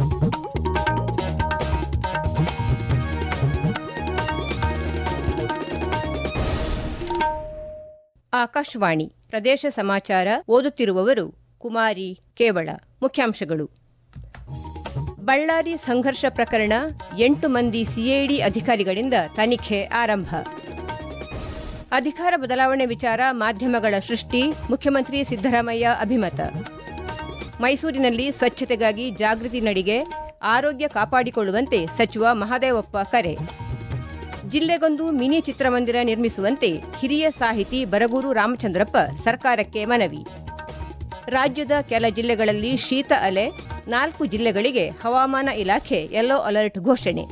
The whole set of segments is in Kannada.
ಆಕಾಶವಾಣಿ ಪ್ರದೇಶ ಸಮಾಚಾರ ಓದುತ್ತಿರುವವರು ಕುಮಾರಿ ಕೇವಳ ಮುಖ್ಯಾಂಶಗಳು ಬಳ್ಳಾರಿ ಸಂಘರ್ಷ ಪ್ರಕರಣ ಎಂಟು ಮಂದಿ ಸಿಐಡಿ ಅಧಿಕಾರಿಗಳಿಂದ ತನಿಖೆ ಆರಂಭ ಅಧಿಕಾರ ಬದಲಾವಣೆ ವಿಚಾರ ಮಾಧ್ಯಮಗಳ ಸೃಷ್ಟಿ ಮುಖ್ಯಮಂತ್ರಿ ಸಿದ್ದರಾಮಯ್ಯ ಅಭಿಮತ ಮೈಸೂರಿನಲ್ಲಿ ಸ್ವಚ್ಛತೆಗಾಗಿ ಜಾಗೃತಿ ನಡಿಗೆ ಆರೋಗ್ಯ ಕಾಪಾಡಿಕೊಳ್ಳುವಂತೆ ಸಚಿವ ಮಹದೇವಪ್ಪ ಕರೆ ಜಿಲ್ಲೆಗೊಂದು ಮಿನಿ ಚಿತ್ರಮಂದಿರ ನಿರ್ಮಿಸುವಂತೆ ಹಿರಿಯ ಸಾಹಿತಿ ಬರಗೂರು ರಾಮಚಂದ್ರಪ್ಪ ಸರ್ಕಾರಕ್ಕೆ ಮನವಿ ರಾಜ್ಯದ ಕೆಲ ಜಿಲ್ಲೆಗಳಲ್ಲಿ ಶೀತ ಅಲೆ ನಾಲ್ಕು ಜಿಲ್ಲೆಗಳಿಗೆ ಹವಾಮಾನ ಇಲಾಖೆ ಯೆಲ್ಲೋ ಅಲರ್ಟ್ ಘೋಷಣೆ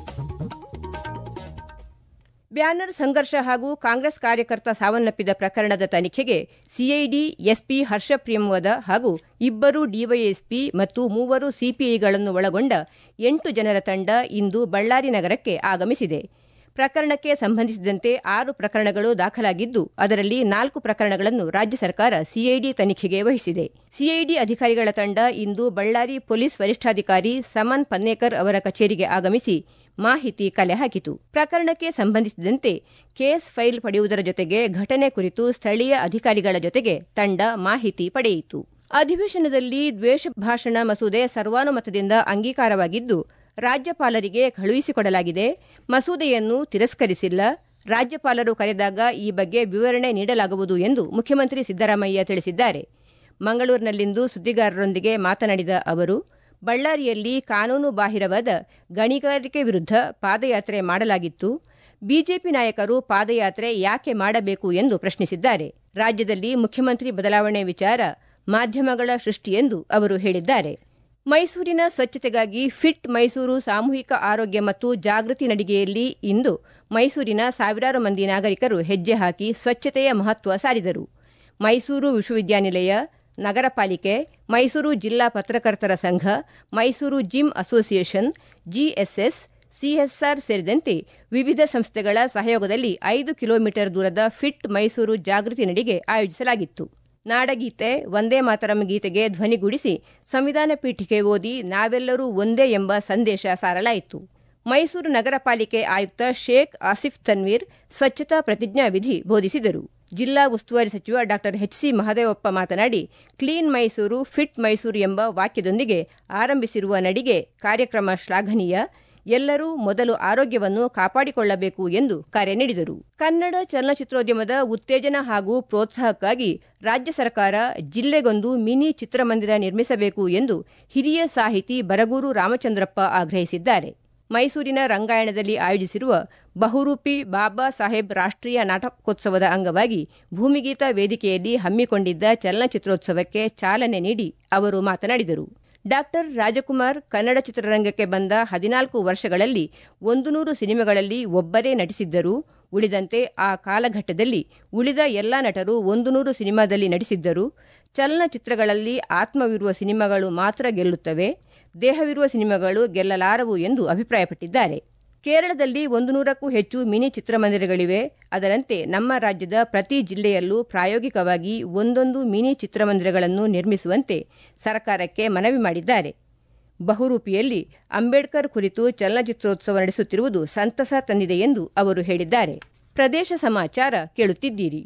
ಬ್ಯಾನರ್ ಸಂಘರ್ಷ ಹಾಗೂ ಕಾಂಗ್ರೆಸ್ ಕಾರ್ಯಕರ್ತ ಸಾವನ್ನಪ್ಪಿದ ಪ್ರಕರಣದ ತನಿಖೆಗೆ ಸಿಐಡಿ ಎಸ್ಪಿ ಹರ್ಷ ಪ್ರಿಯಂವದ ಹಾಗೂ ಇಬ್ಬರು ಡಿವೈಎಸ್ಪಿ ಮತ್ತು ಮೂವರು ಸಿಪಿಐಗಳನ್ನು ಒಳಗೊಂಡ ಎಂಟು ಜನರ ತಂಡ ಇಂದು ಬಳ್ಳಾರಿ ನಗರಕ್ಕೆ ಆಗಮಿಸಿದೆ ಪ್ರಕರಣಕ್ಕೆ ಸಂಬಂಧಿಸಿದಂತೆ ಆರು ಪ್ರಕರಣಗಳು ದಾಖಲಾಗಿದ್ದು ಅದರಲ್ಲಿ ನಾಲ್ಕು ಪ್ರಕರಣಗಳನ್ನು ರಾಜ್ಯ ಸರ್ಕಾರ ಸಿಐಡಿ ತನಿಖೆಗೆ ವಹಿಸಿದೆ ಸಿಐಡಿ ಅಧಿಕಾರಿಗಳ ತಂಡ ಇಂದು ಬಳ್ಳಾರಿ ಪೊಲೀಸ್ ವರಿಷ್ಠಾಧಿಕಾರಿ ಸಮನ್ ಪನ್ನೇಕರ್ ಅವರ ಕಚೇರಿಗೆ ಆಗಮಿಸಿ ಮಾಹಿತಿ ಕಲೆ ಹಾಕಿತು ಪ್ರಕರಣಕ್ಕೆ ಸಂಬಂಧಿಸಿದಂತೆ ಕೇಸ್ ಫೈಲ್ ಪಡೆಯುವುದರ ಜೊತೆಗೆ ಘಟನೆ ಕುರಿತು ಸ್ಥಳೀಯ ಅಧಿಕಾರಿಗಳ ಜೊತೆಗೆ ತಂಡ ಮಾಹಿತಿ ಪಡೆಯಿತು ಅಧಿವೇಶನದಲ್ಲಿ ದ್ವೇಷ ಭಾಷಣ ಮಸೂದೆ ಸರ್ವಾನುಮತದಿಂದ ಅಂಗೀಕಾರವಾಗಿದ್ದು ರಾಜ್ಯಪಾಲರಿಗೆ ಕಳುಹಿಸಿಕೊಡಲಾಗಿದೆ ಮಸೂದೆಯನ್ನು ತಿರಸ್ಕರಿಸಿಲ್ಲ ರಾಜ್ಯಪಾಲರು ಕರೆದಾಗ ಈ ಬಗ್ಗೆ ವಿವರಣೆ ನೀಡಲಾಗುವುದು ಎಂದು ಮುಖ್ಯಮಂತ್ರಿ ಸಿದ್ದರಾಮಯ್ಯ ತಿಳಿಸಿದ್ದಾರೆ ಮಂಗಳೂರಿನಲ್ಲಿಂದು ಸುದ್ದಿಗಾರರೊಂದಿಗೆ ಮಾತನಾಡಿದ ಅವರು ಬಳ್ಳಾರಿಯಲ್ಲಿ ಕಾನೂನು ಬಾಹಿರವಾದ ಗಣಿಗಾರಿಕೆ ವಿರುದ್ಧ ಪಾದಯಾತ್ರೆ ಮಾಡಲಾಗಿತ್ತು ಬಿಜೆಪಿ ನಾಯಕರು ಪಾದಯಾತ್ರೆ ಯಾಕೆ ಮಾಡಬೇಕು ಎಂದು ಪ್ರಶ್ನಿಸಿದ್ದಾರೆ ರಾಜ್ಯದಲ್ಲಿ ಮುಖ್ಯಮಂತ್ರಿ ಬದಲಾವಣೆ ವಿಚಾರ ಮಾಧ್ಯಮಗಳ ಸೃಷ್ಟಿ ಎಂದು ಅವರು ಹೇಳಿದ್ದಾರೆ ಮೈಸೂರಿನ ಸ್ವಚ್ಛತೆಗಾಗಿ ಫಿಟ್ ಮೈಸೂರು ಸಾಮೂಹಿಕ ಆರೋಗ್ಯ ಮತ್ತು ಜಾಗೃತಿ ನಡಿಗೆಯಲ್ಲಿ ಇಂದು ಮೈಸೂರಿನ ಸಾವಿರಾರು ಮಂದಿ ನಾಗರಿಕರು ಹೆಜ್ಜೆ ಹಾಕಿ ಸ್ವಚ್ಛತೆಯ ಮಹತ್ವ ಸಾರಿದರು ಮೈಸೂರು ವಿಶ್ವವಿದ್ಯಾನಿಲಯ ನಗರ ಪಾಲಿಕೆ ಮೈಸೂರು ಜಿಲ್ಲಾ ಪತ್ರಕರ್ತರ ಸಂಘ Mysuru gym association GSS CSR ಸೇರಿದಂತೆ ವಿವಿಧ ಸಂಸ್ಥೆಗಳ ಸಹಯೋಗದಲ್ಲಿ ಐದು ಕಿಲೋಮೀಟರ್ ದೂರದ ಫಿಟ್ ಮೈಸೂರು ಜಾಗೃತಿ ನಡಿಗೆ ಆಯೋಜಿಸಲಾಗಿತ್ತು ನಾಡಗೀತೆ ವಂದೇ ಮಾತರಂ ಗೀತೆಗೆ ಧ್ವನಿಗೂಡಿಸಿ ಸಂವಿಧಾನ ಪೀಠಿಕೆ ಓದಿ ನಾವೆಲ್ಲರೂ ಒಂದೇ ಎಂಬ ಸಂದೇಶ ಸಾರಲಾಯಿತು ಮೈಸೂರು ನಗರ ಪಾಲಿಕೆ ಆಯುಕ್ತ ಶೇಖ್ ಆಸಿಫ್ ತನ್ವೀರ್ ಸ್ವಚ್ಛತಾ ಪ್ರತಿಜ್ಞಾ ವಿಧಿ ಬೋಧಿಸಿದರು ಜಿಲ್ಲಾ ಉಸ್ತುವಾರಿ ಸಚಿವ ಡಾ ಎಚ್ಸಿ ಮಹದೇವಪ್ಪ ಮಾತನಾಡಿ ಕ್ಲೀನ್ ಮೈಸೂರು ಫಿಟ್ ಮೈಸೂರು ಎಂಬ ವಾಕ್ಯದೊಂದಿಗೆ ಆರಂಭಿಸಿರುವ ನಡಿಗೆ ಕಾರ್ಯಕ್ರಮ ಶ್ಲಾಘನೀಯ ಎಲ್ಲರೂ ಮೊದಲು ಆರೋಗ್ಯವನ್ನು ಕಾಪಾಡಿಕೊಳ್ಳಬೇಕು ಎಂದು ಕರೆ ನೀಡಿದರು ಕನ್ನಡ ಚಲನಚಿತ್ರೋದ್ಯಮದ ಉತ್ತೇಜನ ಹಾಗೂ ಪ್ರೋತ್ಸಾಹಕ್ಕಾಗಿ ರಾಜ್ಯ ಸರ್ಕಾರ ಜಿಲ್ಲೆಗೊಂದು ಮಿನಿ ಚಿತ್ರಮಂದಿರ ನಿರ್ಮಿಸಬೇಕು ಎಂದು ಹಿರಿಯ ಸಾಹಿತಿ ಬರಗೂರು ರಾಮಚಂದ್ರಪ್ಪ ಆಗ್ರಹಿಸಿದ್ದಾರೆ ಮೈಸೂರಿನ ರಂಗಾಯಣದಲ್ಲಿ ಆಯೋಜಿಸಿರುವ ಬಹುರೂಪಿ ಬಾಬಾ ಸಾಹೇಬ್ ರಾಷ್ಟೀಯ ನಾಟಕೋತ್ಸವದ ಅಂಗವಾಗಿ ಭೂಮಿಗೀತ ವೇದಿಕೆಯಲ್ಲಿ ಹಮ್ಮಿಕೊಂಡಿದ್ದ ಚಲನಚಿತ್ರೋತ್ಸವಕ್ಕೆ ಚಾಲನೆ ನೀಡಿ ಅವರು ಮಾತನಾಡಿದರು ಡಾಕ್ಟರ್ ರಾಜಕುಮಾರ್ ಕನ್ನಡ ಚಿತ್ರರಂಗಕ್ಕೆ ಬಂದ ಹದಿನಾಲ್ಕು ವರ್ಷಗಳಲ್ಲಿ ಒಂದು ನೂರು ಸಿನಿಮಾಗಳಲ್ಲಿ ಒಬ್ಬರೇ ನಟಿಸಿದ್ದರು ಉಳಿದಂತೆ ಆ ಕಾಲಘಟ್ಟದಲ್ಲಿ ಉಳಿದ ಎಲ್ಲ ನಟರು ಒಂದು ನೂರು ಸಿನಿಮಾದಲ್ಲಿ ನಟಿಸಿದ್ದರು ಚಲನಚಿತ್ರಗಳಲ್ಲಿ ಆತ್ಮವಿರುವ ಸಿನಿಮಾಗಳು ಮಾತ್ರ ಗೆಲ್ಲುತ್ತವೆ ದೇಹವಿರುವ ಸಿನಿಮಾಗಳು ಗೆಲ್ಲಲಾರವು ಎಂದು ಅಭಿಪ್ರಾಯಪಟ್ಟಿದ್ದಾರೆ ಕೇರಳದಲ್ಲಿ ಒಂದು ನೂರಕ್ಕೂ ಹೆಚ್ಚು ಮಿನಿ ಚಿತ್ರಮಂದಿರಗಳಿವೆ ಅದರಂತೆ ನಮ್ಮ ರಾಜ್ಯದ ಪ್ರತಿ ಜಿಲ್ಲೆಯಲ್ಲೂ ಪ್ರಾಯೋಗಿಕವಾಗಿ ಒಂದೊಂದು ಮಿನಿ ಚಿತ್ರಮಂದಿರಗಳನ್ನು ನಿರ್ಮಿಸುವಂತೆ ಸರ್ಕಾರಕ್ಕೆ ಮನವಿ ಮಾಡಿದ್ದಾರೆ ಬಹುರೂಪಿಯಲ್ಲಿ ಅಂಬೇಡ್ಕರ್ ಕುರಿತು ಚಲನಚಿತ್ರೋತ್ಸವ ನಡೆಸುತ್ತಿರುವುದು ಸಂತಸ ತಂದಿದೆ ಎಂದು ಅವರು ಹೇಳಿದ್ದಾರೆ ಪ್ರದೇಶ ಸಮಾಚಾರ ಕೇಳುತ್ತಿದ್ದೀರಿ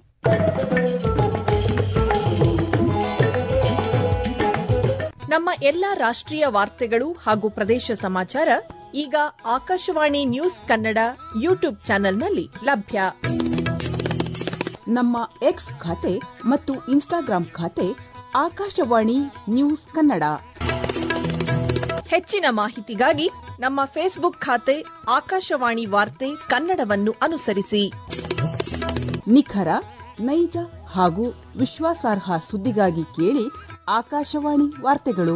ನಮ್ಮ ಎಲ್ಲಾ ರಾಷ್ಟ್ರೀಯ ವಾರ್ತೆಗಳು ಹಾಗೂ ಪ್ರದೇಶ ಸಮಾಚಾರ ಈಗ ಆಕಾಶವಾಣಿ ನ್ಯೂಸ್ ಕನ್ನಡ ಯೂಟ್ಯೂಬ್ ಚಾನೆಲ್ನಲ್ಲಿ ಲಭ್ಯ ನಮ್ಮ ಎಕ್ಸ್ ಖಾತೆ ಮತ್ತು ಇನ್ಸ್ಟಾಗ್ರಾಂ ಖಾತೆ ಆಕಾಶವಾಣಿ ನ್ಯೂಸ್ ಕನ್ನಡ ಹೆಚ್ಚಿನ ಮಾಹಿತಿಗಾಗಿ ನಮ್ಮ ಫೇಸ್ಬುಕ್ ಖಾತೆ ಆಕಾಶವಾಣಿ ವಾರ್ತೆ ಕನ್ನಡವನ್ನು ಅನುಸರಿಸಿ ನಿಖರ ನೈಜ ಹಾಗೂ ವಿಶ್ವಾಸಾರ್ಹ ಸುದ್ದಿಗಾಗಿ ಕೇಳಿ ಆಕಾಶವಾಣಿ ವಾರ್ತೆಗಳು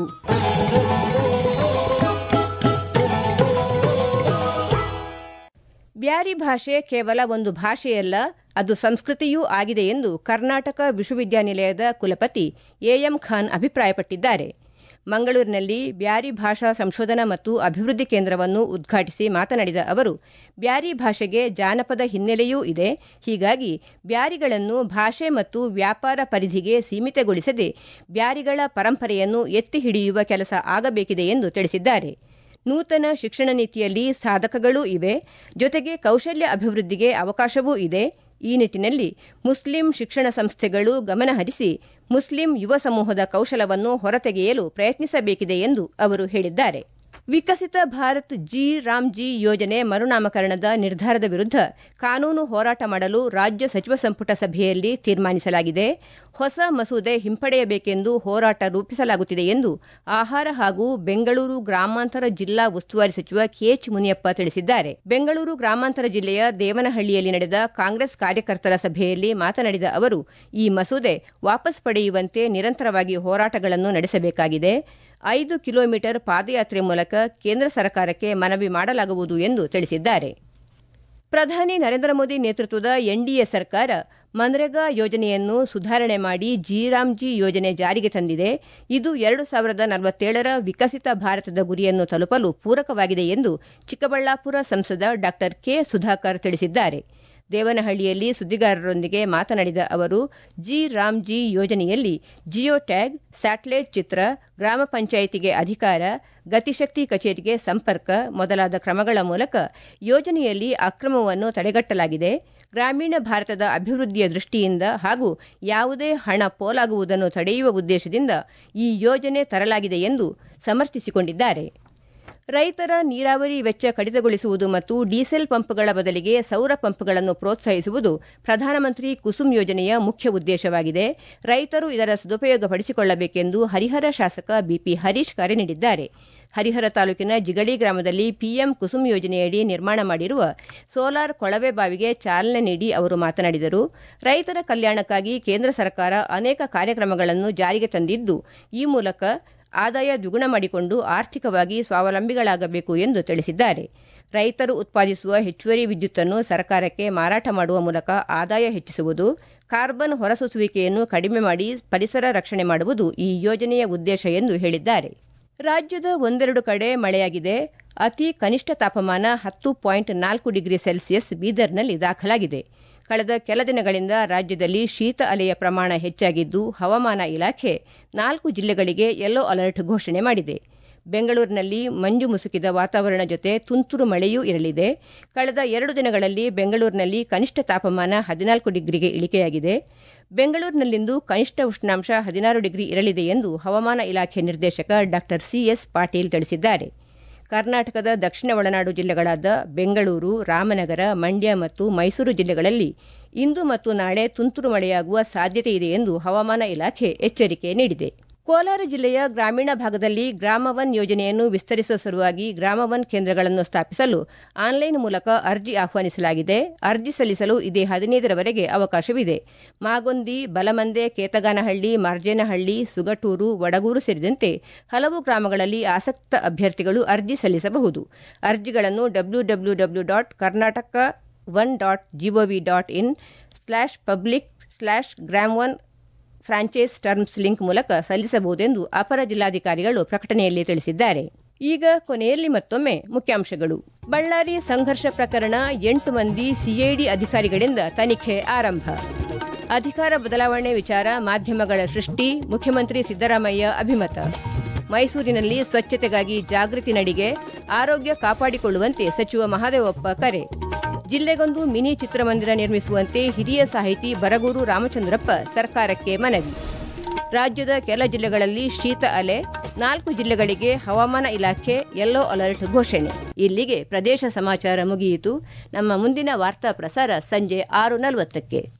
ಬ್ಯಾರಿ ಭಾಷೆ ಕೇವಲ ಒಂದು ಭಾಷೆಯಲ್ಲ ಅದು ಸಂಸ್ಕೃತಿಯೂ ಆಗಿದೆ ಎಂದು ಕರ್ನಾಟಕ ವಿಶ್ವವಿದ್ಯಾನಿಲಯದ ಕುಲಪತಿ ಎಎಂ ಖಾನ್ ಅಭಿಪ್ರಾಯಪಟ್ಟಿದ್ದಾರೆ ಮಂಗಳೂರಿನಲ್ಲಿ ಬ್ಯಾರಿ ಭಾಷಾ ಸಂಶೋಧನಾ ಮತ್ತು ಅಭಿವೃದ್ಧಿ ಕೇಂದ್ರವನ್ನು ಉದ್ಘಾಟಿಸಿ ಮಾತನಾಡಿದ ಅವರು ಬ್ಯಾರಿ ಭಾಷೆಗೆ ಜಾನಪದ ಹಿನ್ನೆಲೆಯೂ ಇದೆ ಹೀಗಾಗಿ ಬ್ಯಾರಿಗಳನ್ನು ಭಾಷೆ ಮತ್ತು ವ್ಯಾಪಾರ ಪರಿಧಿಗೆ ಸೀಮಿತಗೊಳಿಸದೆ ಬ್ಯಾರಿಗಳ ಪರಂಪರೆಯನ್ನು ಎತ್ತಿ ಹಿಡಿಯುವ ಕೆಲಸ ಆಗಬೇಕಿದೆ ಎಂದು ತಿಳಿಸಿದ್ದಾರೆ ನೂತನ ಶಿಕ್ಷಣ ನೀತಿಯಲ್ಲಿ ಸಾಧಕಗಳೂ ಇವೆ ಜೊತೆಗೆ ಕೌಶಲ್ಯ ಅಭಿವೃದ್ಧಿಗೆ ಅವಕಾಶವೂ ಇದೆ ಈ ನಿಟ್ಟಿನಲ್ಲಿ ಮುಸ್ಲಿಂ ಶಿಕ್ಷಣ ಸಂಸ್ಥೆಗಳು ಗಮನಹರಿಸಿ ಮುಸ್ಲಿಂ ಯುವ ಸಮೂಹದ ಕೌಶಲವನ್ನು ಹೊರತೆಗೆಯಲು ಪ್ರಯತ್ನಿಸಬೇಕಿದೆ ಎಂದು ಅವರು ಹೇಳಿದ್ದಾರೆ ವಿಕಸಿತ ಭಾರತ್ ಜಿ ರಾಮ್ಜಿ ಯೋಜನೆ ಮರುನಾಮಕರಣದ ನಿರ್ಧಾರದ ವಿರುದ್ಧ ಕಾನೂನು ಹೋರಾಟ ಮಾಡಲು ರಾಜ್ಯ ಸಚಿವ ಸಂಪುಟ ಸಭೆಯಲ್ಲಿ ತೀರ್ಮಾನಿಸಲಾಗಿದೆ ಹೊಸ ಮಸೂದೆ ಹಿಂಪಡೆಯಬೇಕೆಂದು ಹೋರಾಟ ರೂಪಿಸಲಾಗುತ್ತಿದೆ ಎಂದು ಆಹಾರ ಹಾಗೂ ಬೆಂಗಳೂರು ಗ್ರಾಮಾಂತರ ಜಿಲ್ಲಾ ಉಸ್ತುವಾರಿ ಸಚಿವ ಕೆಎಚ್ ಮುನಿಯಪ್ಪ ತಿಳಿಸಿದ್ದಾರೆ ಬೆಂಗಳೂರು ಗ್ರಾಮಾಂತರ ಜಿಲ್ಲೆಯ ದೇವನಹಳ್ಳಿಯಲ್ಲಿ ನಡೆದ ಕಾಂಗ್ರೆಸ್ ಕಾರ್ಯಕರ್ತರ ಸಭೆಯಲ್ಲಿ ಮಾತನಾಡಿದ ಅವರು ಈ ಮಸೂದೆ ವಾಪಸ್ ಪಡೆಯುವಂತೆ ನಿರಂತರವಾಗಿ ಹೋರಾಟಗಳನ್ನು ನಡೆಸಬೇಕಾಗಿದೆ ಐದು ಕಿಲೋಮೀಟರ್ ಪಾದಯಾತ್ರೆ ಮೂಲಕ ಕೇಂದ್ರ ಸರ್ಕಾರಕ್ಕೆ ಮನವಿ ಮಾಡಲಾಗುವುದು ಎಂದು ತಿಳಿಸಿದ್ದಾರೆ ಪ್ರಧಾನಿ ನರೇಂದ್ರ ಮೋದಿ ನೇತೃತ್ವದ ಎನ್ಡಿಎ ಸರ್ಕಾರ ಮನ್ರೇಗಾ ಯೋಜನೆಯನ್ನು ಸುಧಾರಣೆ ಮಾಡಿ ಜಿರಾಮ್ಜಿ ಯೋಜನೆ ಜಾರಿಗೆ ತಂದಿದೆ ಇದು ಎರಡು ಸಾವಿರದ ನಲವತ್ತೇಳರ ವಿಕಸಿತ ಭಾರತದ ಗುರಿಯನ್ನು ತಲುಪಲು ಪೂರಕವಾಗಿದೆ ಎಂದು ಚಿಕ್ಕಬಳ್ಳಾಪುರ ಸಂಸದ ಡಾ ಕೆ ಸುಧಾಕರ್ ತಿಳಿಸಿದ್ದಾರೆ ದೇವನಹಳ್ಳಿಯಲ್ಲಿ ಸುದ್ದಿಗಾರರೊಂದಿಗೆ ಮಾತನಾಡಿದ ಅವರು ಜಿ ರಾಮ್ಜಿ ಯೋಜನೆಯಲ್ಲಿ ಜಿಯೋ ಟ್ಯಾಗ್ ಸ್ಯಾಟಲೈಟ್ ಚಿತ್ರ ಗ್ರಾಮ ಪಂಚಾಯಿತಿಗೆ ಅಧಿಕಾರ ಗತಿಶಕ್ತಿ ಕಚೇರಿಗೆ ಸಂಪರ್ಕ ಮೊದಲಾದ ಕ್ರಮಗಳ ಮೂಲಕ ಯೋಜನೆಯಲ್ಲಿ ಅಕ್ರಮವನ್ನು ತಡೆಗಟ್ಟಲಾಗಿದೆ ಗ್ರಾಮೀಣ ಭಾರತದ ಅಭಿವೃದ್ಧಿಯ ದೃಷ್ಟಿಯಿಂದ ಹಾಗೂ ಯಾವುದೇ ಹಣ ಪೋಲಾಗುವುದನ್ನು ತಡೆಯುವ ಉದ್ದೇಶದಿಂದ ಈ ಯೋಜನೆ ತರಲಾಗಿದೆ ಎಂದು ಸಮರ್ಥಿಸಿಕೊಂಡಿದ್ದಾರೆ ರೈತರ ನೀರಾವರಿ ವೆಚ್ಚ ಕಡಿತಗೊಳಿಸುವುದು ಮತ್ತು ಡೀಸೆಲ್ ಪಂಪ್ಗಳ ಬದಲಿಗೆ ಸೌರ ಪಂಪ್ಗಳನ್ನು ಪ್ರೋತ್ಸಾಹಿಸುವುದು ಪ್ರಧಾನಮಂತ್ರಿ ಕುಸುಮ್ ಯೋಜನೆಯ ಮುಖ್ಯ ಉದ್ದೇಶವಾಗಿದೆ ರೈತರು ಇದರ ಸದುಪಯೋಗ ಪಡಿಸಿಕೊಳ್ಳಬೇಕೆಂದು ಹರಿಹರ ಶಾಸಕ ಬಿಪಿ ಹರೀಶ್ ಕರೆ ನೀಡಿದ್ದಾರೆ ಹರಿಹರ ತಾಲೂಕಿನ ಜಿಗಳಿ ಗ್ರಾಮದಲ್ಲಿ ಪಿಎಂ ಕುಸುಮ್ ಯೋಜನೆಯಡಿ ನಿರ್ಮಾಣ ಮಾಡಿರುವ ಸೋಲಾರ್ ಕೊಳವೆ ಬಾವಿಗೆ ಚಾಲನೆ ನೀಡಿ ಅವರು ಮಾತನಾಡಿದರು ರೈತರ ಕಲ್ಯಾಣಕ್ಕಾಗಿ ಕೇಂದ್ರ ಸರ್ಕಾರ ಅನೇಕ ಕಾರ್ಯಕ್ರಮಗಳನ್ನು ಜಾರಿಗೆ ತಂದಿದ್ದು ಈ ಮೂಲಕ ಆದಾಯ ದ್ವಿಗುಣ ಮಾಡಿಕೊಂಡು ಆರ್ಥಿಕವಾಗಿ ಸ್ವಾವಲಂಬಿಗಳಾಗಬೇಕು ಎಂದು ತಿಳಿಸಿದ್ದಾರೆ ರೈತರು ಉತ್ಪಾದಿಸುವ ಹೆಚ್ಚುವರಿ ವಿದ್ಯುತ್ತನ್ನು ಸರ್ಕಾರಕ್ಕೆ ಮಾರಾಟ ಮಾಡುವ ಮೂಲಕ ಆದಾಯ ಹೆಚ್ಚಿಸುವುದು ಕಾರ್ಬನ್ ಹೊರಸೂಸುವಿಕೆಯನ್ನು ಕಡಿಮೆ ಮಾಡಿ ಪರಿಸರ ರಕ್ಷಣೆ ಮಾಡುವುದು ಈ ಯೋಜನೆಯ ಉದ್ದೇಶ ಎಂದು ಹೇಳಿದ್ದಾರೆ ರಾಜ್ಯದ ಒಂದೆರಡು ಕಡೆ ಮಳೆಯಾಗಿದೆ ಅತಿ ಕನಿಷ್ಠ ತಾಪಮಾನ ಹತ್ತು ಪಾಯಿಂಟ್ ನಾಲ್ಕು ಡಿಗ್ರಿ ಸೆಲ್ಸಿಯಸ್ ಬೀದರ್ನಲ್ಲಿ ದಾಖಲಾಗಿದೆ ಕಳೆದ ಕೆಲ ದಿನಗಳಿಂದ ರಾಜ್ಯದಲ್ಲಿ ಶೀತ ಅಲೆಯ ಪ್ರಮಾಣ ಹೆಚ್ಚಾಗಿದ್ದು ಹವಾಮಾನ ಇಲಾಖೆ ನಾಲ್ಕು ಜಿಲ್ಲೆಗಳಿಗೆ ಯೆಲ್ಲೋ ಅಲರ್ಟ್ ಘೋಷಣೆ ಮಾಡಿದೆ ಬೆಂಗಳೂರಿನಲ್ಲಿ ಮಂಜು ಮುಸುಕಿದ ವಾತಾವರಣ ಜೊತೆ ತುಂತುರು ಮಳೆಯೂ ಇರಲಿದೆ ಕಳೆದ ಎರಡು ದಿನಗಳಲ್ಲಿ ಬೆಂಗಳೂರಿನಲ್ಲಿ ಕನಿಷ್ಠ ತಾಪಮಾನ ಹದಿನಾಲ್ಕು ಡಿಗ್ರಿಗೆ ಇಳಿಕೆಯಾಗಿದೆ ಬೆಂಗಳೂರಿನಲ್ಲಿಂದು ಕನಿಷ್ಠ ಉಷ್ಣಾಂಶ ಹದಿನಾರು ಡಿಗ್ರಿ ಇರಲಿದೆ ಎಂದು ಹವಾಮಾನ ಇಲಾಖೆ ನಿರ್ದೇಶಕ ಡಾ ಸಿಎಸ್ ಪಾಟೀಲ್ ತಿಳಿಸಿದ್ದಾರೆ ಕರ್ನಾಟಕದ ದಕ್ಷಿಣ ಒಳನಾಡು ಜಿಲ್ಲೆಗಳಾದ ಬೆಂಗಳೂರು ರಾಮನಗರ ಮಂಡ್ಯ ಮತ್ತು ಮೈಸೂರು ಜಿಲ್ಲೆಗಳಲ್ಲಿ ಇಂದು ಮತ್ತು ನಾಳೆ ತುಂತುರು ಮಳೆಯಾಗುವ ಸಾಧ್ಯತೆ ಇದೆ ಎಂದು ಹವಾಮಾನ ಇಲಾಖೆ ಎಚ್ಚರಿಕೆ ನೀಡಿದೆ ಕೋಲಾರ ಜಿಲ್ಲೆಯ ಗ್ರಾಮೀಣ ಭಾಗದಲ್ಲಿ ಗ್ರಾಮವನ್ ಯೋಜನೆಯನ್ನು ವಿಸ್ತರಿಸುವ ಸಲುವಾಗಿ ಗ್ರಾಮವನ್ ಕೇಂದ್ರಗಳನ್ನು ಸ್ಥಾಪಿಸಲು ಆನ್ಲೈನ್ ಮೂಲಕ ಅರ್ಜಿ ಆಹ್ವಾನಿಸಲಾಗಿದೆ ಅರ್ಜಿ ಸಲ್ಲಿಸಲು ಇದೇ ಹದಿನೈದರವರೆಗೆ ಅವಕಾಶವಿದೆ ಮಾಗೊಂದಿ ಬಲಮಂದೆ ಕೇತಗಾನಹಳ್ಳಿ ಮಾರ್ಜೇನಹಳ್ಳಿ ಸುಗಟೂರು ವಡಗೂರು ಸೇರಿದಂತೆ ಹಲವು ಗ್ರಾಮಗಳಲ್ಲಿ ಆಸಕ್ತ ಅಭ್ಯರ್ಥಿಗಳು ಅರ್ಜಿ ಸಲ್ಲಿಸಬಹುದು ಅರ್ಜಿಗಳನ್ನು W W W dot Karnataka one dot GOV dot in slash public slash gram one franchise terms link ಮೂಲಕ ಸಲ್ಲಿಸಬಹುದೆಂದು ಅಪರ ಜಿಲ್ಲಾಧಿಕಾರಿಗಳು ಪ್ರಕಟಣೆಯಲ್ಲಿ ತಿಳಿಸಿದ್ದಾರೆ ಈಗ ಕೊನೆಯಲ್ಲಿ ಮತ್ತೊಮ್ಮೆ ಮುಖ್ಯಾಂಶಗಳು ಬಳ್ಳಾರಿ ಸಂಘರ್ಷ ಪ್ರಕರಣ ಎಂಟು ಮಂದಿ ಸಿಐಡಿ ಅಧಿಕಾರಿಗಳಿಂದ ತನಿಖೆ ಆರಂಭ ಅಧಿಕಾರ ಬದಲಾವಣೆ ವಿಚಾರ ಮಾಧ್ಯಮಗಳ ಸೃಷ್ಟಿ ಮುಖ್ಯಮಂತ್ರಿ ಸಿದ್ದರಾಮಯ್ಯ ಅಭಿಮತ ಮೈಸೂರಿನಲ್ಲಿ ಸ್ವಚ್ಛತೆಗಾಗಿ ಜಾಗೃತಿ ನಡಿಗೆ ಆರೋಗ್ಯ ಕಾಪಾಡಿಕೊಳ್ಳುವಂತೆ ಸಚಿವ ಮಹದೇವಪ್ಪ ಕರೆ ಜಿಲ್ಲೆಗೊಂದು ಮಿನಿ ಚಿತ್ರಮಂದಿರ ನಿರ್ಮಿಸುವಂತೆ ಹಿರಿಯ ಸಾಹಿತಿ ಬರಗೂರು ರಾಮಚಂದ್ರಪ್ಪ ಸರ್ಕಾರಕ್ಕೆ ಮನವಿ ರಾಜ್ಯದ ಕೆಲ ಜಿಲ್ಲೆಗಳಲ್ಲಿ ಶೀತ ಅಲೆ ನಾಲ್ಕು ಜಿಲ್ಲೆಗಳಿಗೆ ಹವಾಮಾನ ಇಲಾಖೆ ಯೆಲ್ಲೋ ಅಲರ್ಟ್ ಘೋಷಣೆ ಇಲ್ಲಿಗೆ ಪ್ರದೇಶ ಸಮಾಚಾರ ಮುಗಿಯಿತು ನಮ್ಮ ಮುಂದಿನ ವಾರ್ತಾ ಪ್ರಸಾರ ಸಂಜೆ ಆರು ನಲವತ್ತಕ್ಕೆ